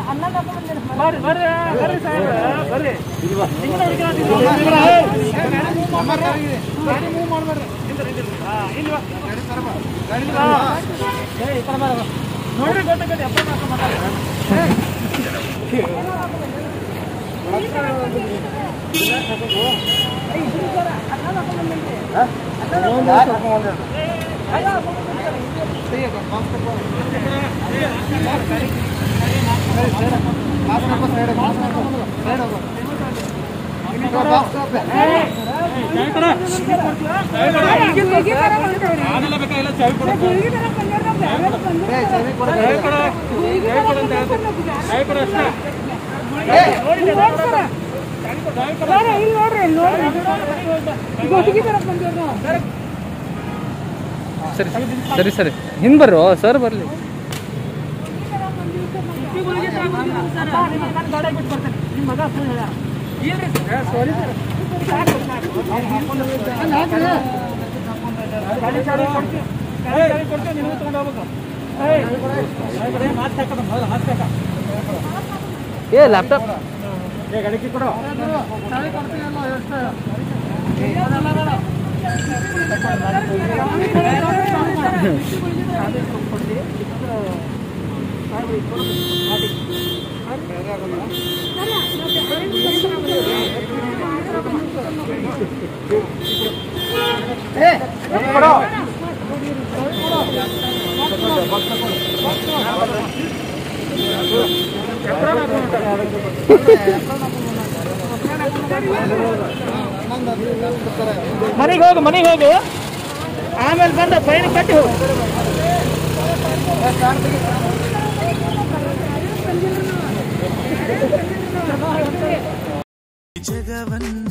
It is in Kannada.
ಬರ್ರಿ ಬರ್ರಿ ಬರ್ರಿ ಸಾಹೇಬ್ರ ಬರ್ರಿ ಹಿಂದಿನ ಹುಡುಗಿ ಗಾಡಿ ಮೂವ್ ಮಾಡ್ಬೇಡ್ರಿ ಹಿಂದೆ ಹಿಂದೆ ಹಾ ಇಲ್ಲಿ ಬಾ. ಹಾ. ಏ, ಈ ಕಡೆ ಬಾ. ನೋಡ್ರಿ ಗೊತ್ತಾಗತ್ತೆ ಅಪ್ಪ ಮಾತ್ರ ಮಾತಾಡಿ ಸರಿ ಸರಿ ಸರಿ ಹಿಂದೆ ಬರ್ರಿ ಸರ್ ಬರಲಿ ನಿಮ್ಮ ಮಗ ಸುಳ್ಳು ಹೇಳ್ಯಾರ. ಇಲ್ರಿ ಸರ್, sorry ಸರ್. ಗಾಡಿ ಚಾವಿ ಕೊಡ್ತೀವಿ. ಗಾಡಿ ಚಾವಿ ಕೊಡ್ತೀವಿ, ನೀವು ತಗೊಂಡು ಹೋಗ್ಬೇಕು. ಏಯ್, ಏ, ಮಾತ್ ಹಾಕಮ್ಮ, ಮೊದಲು ಮಾತ್ ಹಾಕ. ಏ ಲ್ಯಾಪ್ಟಾಪ್ ಏ, ಗಾಡಿ ಕೀ ಕೊಡು. ಚಾವಿ ಕೊಡ್ತೀನಲ್ಲ, ಎಷ್ಟು? ಮನೆಗೆ ಹೋಗು ಮನೆಗೆ ಹೋಗು ಆಮೇಲೆ ಬಂದು ಫೈನ್ ಕಟ್ಟಿ ಹೋಗು ಜಗವನ್ನ